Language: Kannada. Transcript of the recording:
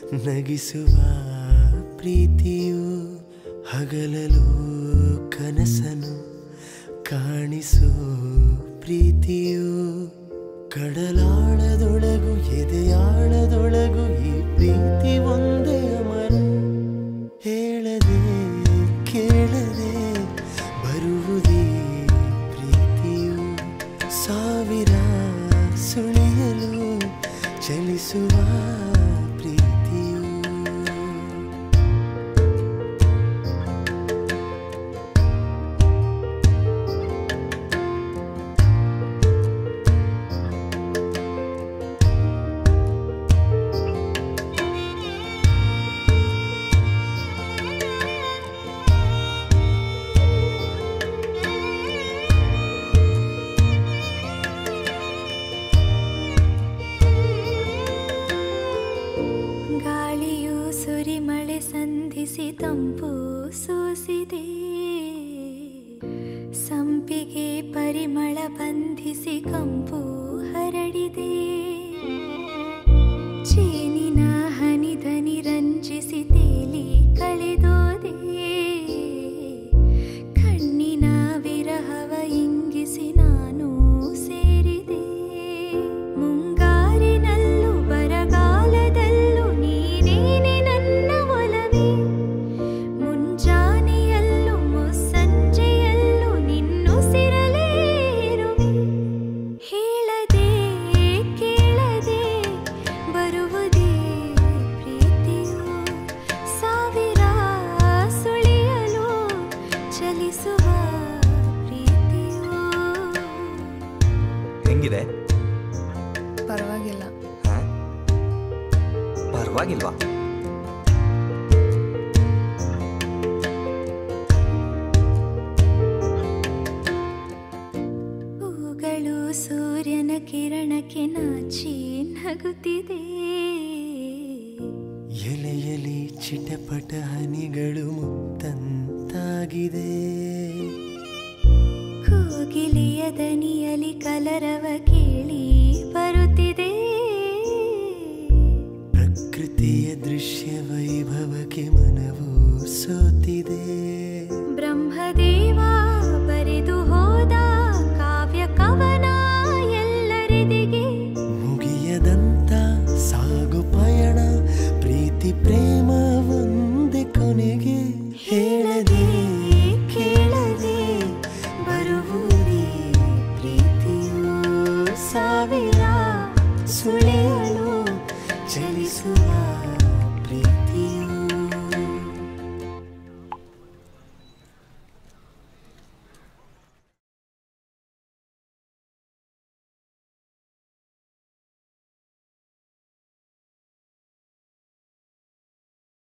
ನಗಿಸುವ ಪ್ರೀತಿಯು ಹಗಲಲು ಕನಸನು ಕಾಣಿಸೋ ಪ್ರೀತಿಯು ಕಡಲಾಳದೊಳಗು ಎದೆಯಾಳದೊಳಗು ಈ ಪ್ರೀತಿ ಒಂದೇ ಅಮರ ಹೇಳದೆ ಕೇಳದೆ ಬರುವುದೇ ಪ್ರೀತಿಯು ಸಾವಿರ ಸುಳಿಯಲು ಚಲಿಸುವ ಪ್ರೀತಿಯು ಗಾಳಿಯು ಸುರಿಮಳೆ ಸಂಧಿಸಿ ತಂಪು ಸೂಸಿದೆ ಸಂಪಿಗೆ ಪರಿಮಳ ಬಂಧಿಸಿ ಕಂಪು ಹರಡಿದೆ ಚೇನಿನ ಹನಿಧನಿ ರಂಜಿಸಿ ತೇಲಿ ಕಳೆದೋದೆ ಕಣ್ಣಿನ ವಿರಹವ ಇಂಗಿಸಿ ನಾನು ಸೇರಿದೆ ಮುಂಗಾರಿನಲ್ಲೂ ಬರಗಾಲದಲ್ಲೂ ನೀನೇನೆ ನನ್ನ ಒಲವೇ ಮುಂಜಾನೆಯಲ್ಲೂ ಮುಸ್ಸಂಜೆಯಲ್ಲೂ ನಿನ್ನುಸಿರಲೇ ಇರುವೆ ಹೇಳದೆ ಕೇಳದೆ ಬರುವುದೇ ಪ್ರೀತಿಯು ಸಾವಿರ ಸುಳಿಯಲು ಚಲಿಸುವ ಪ್ರೀತಿಯು ಹೆಂಗಿದೆ ಪರವಾಗಿಲ್ಲ ಹಾ? ಪರವಾಗಿಲ್ವಾ ಹೂಗಳು ಸೂರ್ಯನ ಕಿರಣಕ್ಕೆ ನಾಚಿ ನಗುತ್ತಿದೆ ಎಲೆಯಲಿ ಚಿಟಪಟ ಹನಿಗಳು ಮುತ್ತಂತಾಗಿದೆ ಕೋಗಿಲೆಯ ದನಿಯಲಿ ಕಲರವ ಕೇಳಿ ಬರುತ್ತಿದೆ ಪ್ರಕೃತಿಯ ದೃಶ್ಯ ವೈಭವಕ್ಕೆ ಮನವು ಸೋತಿದೆ ಬ್ರಹ್ಮದೇವ ಬರೆದು ಹೋದ ಕಾವ್ಯ ಕವನ ಎಲ್ಲರೆದಿಗೆ ಮುಗಿಯದಂತ ಸಾಗು ಪಯಣ ಪ್ರೀತಿ ಪ್ರೇಮ ಒಂದೇ ಕೊನೆಗೆ ಹೇಳದೆ ಕೇಳದೆ ಬರುವುದೇ ಪ್ರೀತಿಯು ಸಾವಿರ ಸುಳಿ